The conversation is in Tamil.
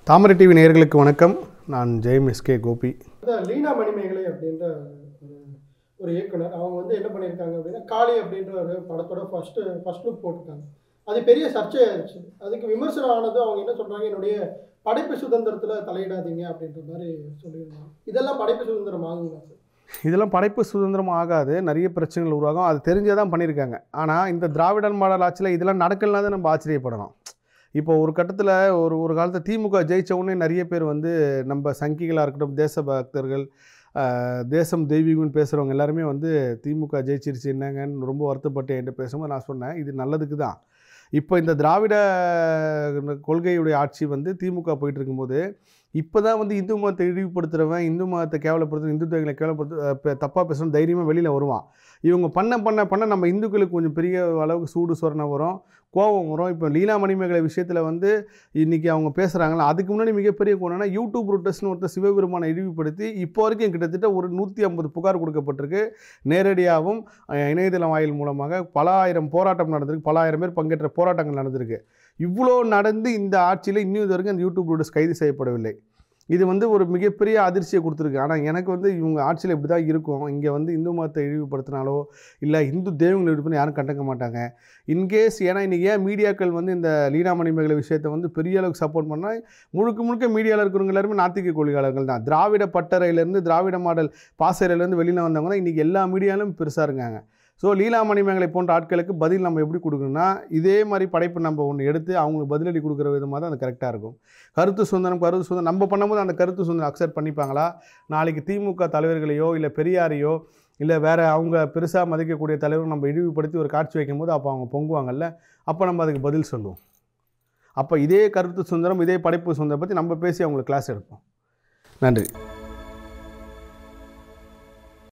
தாமரை டிவி நேயர்களுக்கு வணக்கம் நான் ஜெயம் எஸ்கே கோபி இந்த லீனா மணிமேகலை அப்படின்ற ஒரு ஒரு இயக்குனர் அவங்க வந்து என்ன பண்ணியிருக்காங்க அப்படின்னா காளி அப்படின்ற ஒரு படத்தோட ஃபர்ஸ்ட் ஃபர்ஸ்ட் லுக் போட்டிருக்காங்க அது பெரிய சர்ச்சையாயிருச்சு அதுக்கு விமர்சனம் ஆனது அவங்க என்ன சொல்றாங்க என்னுடைய படைப்பு சுதந்திரத்துல தலையிடாதீங்க அப்படின்ற மாதிரி சொல்லியிருந்தாங்க இதெல்லாம் படைப்பு சுதந்திரம் ஆகுங்களா சார் இதெல்லாம் படைப்பு சுதந்திரம் ஆகாது நிறைய பிரச்சனைகள் உருவாகும் அது தெரிஞ்சே தான் பண்ணியிருக்காங்க ஆனால் இந்த திராவிடன் மாடல் ஆட்சியில் இதெல்லாம் நடக்கலனா தான் நம்ம ஆச்சரியப்படணும் இப்போ ஒரு கட்டத்தில் ஒரு ஒரு காலத்தில் திமுக ஜெயிச்ச உடனே நிறைய பேர் வந்து நம்ம சங்கிகளாக இருக்கட்டும் தேசபக்தர்கள் ஆஹ், தேசம் தெய்வீகம்னு பேசுகிறவங்க எல்லாருமே வந்து திமுக ஜெயிச்சிருச்சு என்னங்கன்னு ரொம்ப வருத்தப்பட்டு என்கிட்ட பேசும்போது நான் சொன்னேன் இது நல்லதுக்கு தான் இப்போ இந்த திராவிட கொள்கையுடைய ஆட்சி வந்து திமுக போயிட்டு இருக்கும்போது இப்போ தான் வந்து இந்து மதத்தை இழிவுபடுத்துகிறவன் இந்து மதத்தை கேவலப்படுத்துற இந்துத்துவங்களை கேவலப்படுத்த தப்பாக பேசணும் தைரியமாக வெளியில் வருவான் இவங்க பண்ண பண்ண பண்ண நம்ம இந்துக்களுக்கு கொஞ்சம் பெரிய அளவுக்கு சூடு சொரணை வரும் கோபம் வரும் இப்போ லீலா மணிமேகலை விஷயத்தில் வந்து இன்றைக்கி அவங்க பேசுகிறாங்களா அதுக்கு முன்னாடி மிகப்பெரிய கோணம்னா யூடியூப் ரூட்டர்ஸ்னு ஒருத்தர் சிவபெருமானை இழிவுபடுத்தி இப்போ வரைக்கும் கிட்டத்தட்ட ஒரு நூற்றி ஐம்பது புகார் கொடுக்கப்பட்டிருக்கு நேரடியாகவும் அஹ், இணையதளம் வாயில் மூலமாக பல ஆயிரம் போராட்டம் நடந்திருக்கு பல ஆயிரம் பேர் பங்கேற்ற போராட்டங்கள் நடந்திருக்கு இவ்வளோ நடந்து இந்த ஆட்சியில் இன்னும் இது வரைக்கும் அந்த யூடியூப் ரூட்டர்ஸ் கைது செய்யப்படவில்லை இது வந்து ஒரு மிகப்பெரிய அதிர்ச்சியை கொடுத்துருக்கு ஆனால் எனக்கு வந்து இவங்க ஆட்சியில் இப்படி தான் இருக்கும் இங்கே வந்து இந்து மதத்தை இழிவுபடுத்தினாலோ இல்லை இந்து தெய்வங்களை இது பண்ணி யாரும் கண்டுக்க மாட்டாங்க இன்கேஸ் ஏன்னா இன்றைக்கி ஏன் மீடியாக்கள் வந்து இந்த லீனா மணிமேகலை விஷயத்தை வந்து பெரிய அளவுக்கு சப்போர்ட் பண்ணால் முழுக்க முழுக்க மீடியாவில் இருக்கிறவங்க எல்லாருமே நாத்திக கொள்கையாளர்கள் தான் திராவிட பட்டறையிலேருந்து திராவிட மாடல் பாசறையிலேருந்து வெளியில் வந்தவங்க தான் இன்றைக்கி எல்லா மீடியாலும் பெருசாக இருக்காங்க ஸோ லீலா மணிமேகலை போன்ற ஆட்களுக்கு பதில் நம்ம எப்படி கொடுக்கணும்னா இதே மாதிரி படைப்பு நம்ம ஒன்று எடுத்து அவங்களுக்கு பதிலடி கொடுக்குற விதமாக தான் அது கரெக்டாக இருக்கும் கருத்து சுதந்திரம் கருத்து சுதந்திரம் நம்ம பண்ணும்போது அந்த கருத்து சுதந்திரம் அக்செப்ட் பண்ணிப்பாங்களா நாளைக்கு திமுக தலைவர்களையோ இல்லை பெரியாரையோ இல்லை வேறு அவங்க பெருசாக மதிக்கக்கூடிய தலைவர் நம்ம இழிவுபடுத்தி ஒரு காட்சி வைக்கும்போது அப்போ அவங்க பொங்குவாங்கல்ல அப்போ நம்ம அதுக்கு பதில் சொல்லுவோம் அப்போ இதே கருத்து சுதந்திரம் இதே படைப்பு சுதந்திரம் பற்றி நம்ம பேசி அவங்களுக்கு கிளாஸ் எடுப்போம் நன்றி